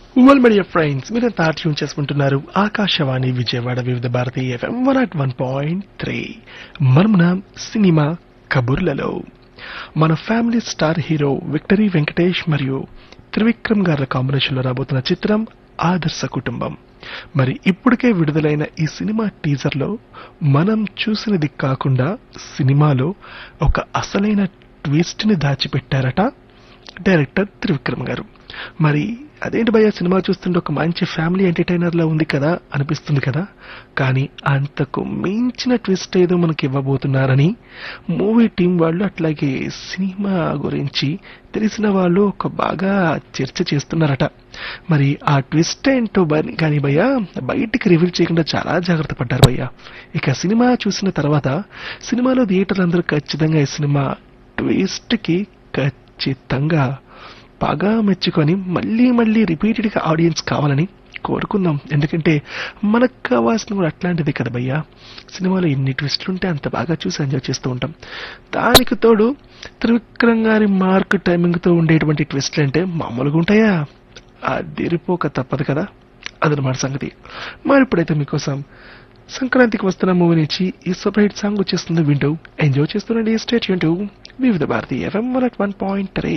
well media friends మీరంతా tune చేసుకుంటున్నారు Akashvani Vijayawada Vividh Bharati FM one at one point three మనమున cinema కబుర్లలో మన family star hero victory Venkatesh మరియు త్రివిక్రమ్ గారి కాంబినేషన్ లో రాబోతున్న చిత్రం ఆదర్శ కుటుంబం మరి ఇప్పటికే విడుదలైన ఈ సినిమా టీజర్ లో మనం చూసినది కాకుండా సినిమాలో ఒక అసలైన ట్విస్ట్ ని దాచిపెట్టారట డైరెక్టర్ త్రివిక్రమ్ గారు మరి అదేంటి భయ్య సినిమా చూస్తుంటే ఒక మంచి ఫ్యామిలీ ఎంటర్టైనర్ లా ఉంది కదా అనిపిస్తుంది కదా కానీ అంతకు మించిన ట్విస్ట్ ఏదో మనకి ఇవ్వబోతున్నారని మూవీ టీం వాళ్ళు అట్లాగే సినిమా గురించి తెలిసిన వాళ్ళు ఒక బాగా చర్చ చేస్తున్నారట మరి ఆ ట్విస్ట్ ఏంటో బని- కానీ భయ్య బయటికి రివీల్ చేయకుండా చాలా జాగ్రత్త పడ్డారు భయ్య ఇక సినిమా చూసిన తర్వాత సినిమాలో థియేటర్లు అందరూ ఖచ్చితంగా ఈ సినిమా ట్విస్ట్ కి ఖచ్చితంగా బాగా మెచ్చుకొని మళ్ళీ మళ్ళీ రిపీటెడ్ గా ఆడియన్స్ కావాలని కోరుకుందాం ఎందుకంటే మనకు కావాల్సిన కూడా అట్లాంటిది కదా భయ్యా సినిమాలో ఎన్ని ట్విస్టులు ఉంటే అంత బాగా చూసి ఎంజాయ్ చేస్తూ ఉంటాం దానికి తోడు త్రివిక్రమ్ గారి మార్క్ టైమింగ్ తో ఉండేటువంటి ట్విస్టులు అంటే మామూలుగా ఉంటాయా అదిరిపోక తప్పదు కదా అదనమాట సంగతి మరి ఇప్పుడైతే మీకోసం సంక్రాంతికి వస్తున్న మూవీ నుంచి ఈ సూపర్ హిట్ సాంగ్ వచ్చేస్తుంది వింటూ ఎంజాయ్ చేస్తుండండి స్టేట్ యూన్ Vividh Bharati FM one at one point three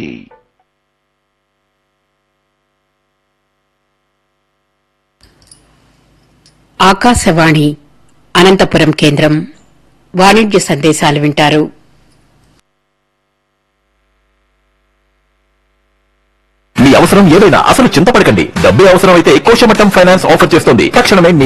Akashvani Anantapuram కేంద్రం వాణిజ్య సందేశాలు వింటారు మీ అవసరం ఏదైనా అసలు చింతపడకండి డబ్బే అవసరం అయితే కోశమట్టం ఫైనాన్స్ ఆఫర్ చేస్తుంది తక్షణమే మీ